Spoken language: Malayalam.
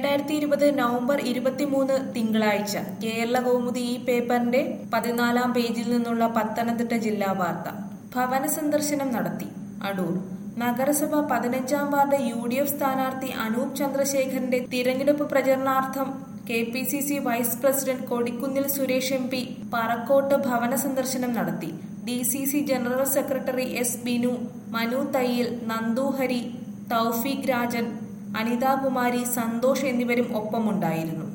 രണ്ടായിരത്തി ഇരുപത് നവംബർ ഇരുപത്തിമൂന്ന് തിങ്കളാഴ്ച കേരള കൗമുദി ഈ പേപ്പറിന്റെ പതിനാലാം പേജിൽ നിന്നുള്ള പത്തനംതിട്ട ജില്ലാ വാർത്ത ഭവന സന്ദർശനം നടത്തി അടൂർ നഗരസഭ പതിനഞ്ചാം വാർഡ് യു ഡി എഫ് സ്ഥാനാർത്ഥി അനൂപ് ചന്ദ്രശേഖരന്റെ തിരഞ്ഞെടുപ്പ് പ്രചരണാർത്ഥം K P C C vice president Kodikunnil Suresh M P Parakkode ഭവന സന്ദർശനം നടത്തി D C C general secretary S Binu Manu Thayyil Nandu Hari Thoufeeq Rajan Anithakumari Santhosh എന്നിവരും ഒപ്പമുണ്ടായിരുന്നു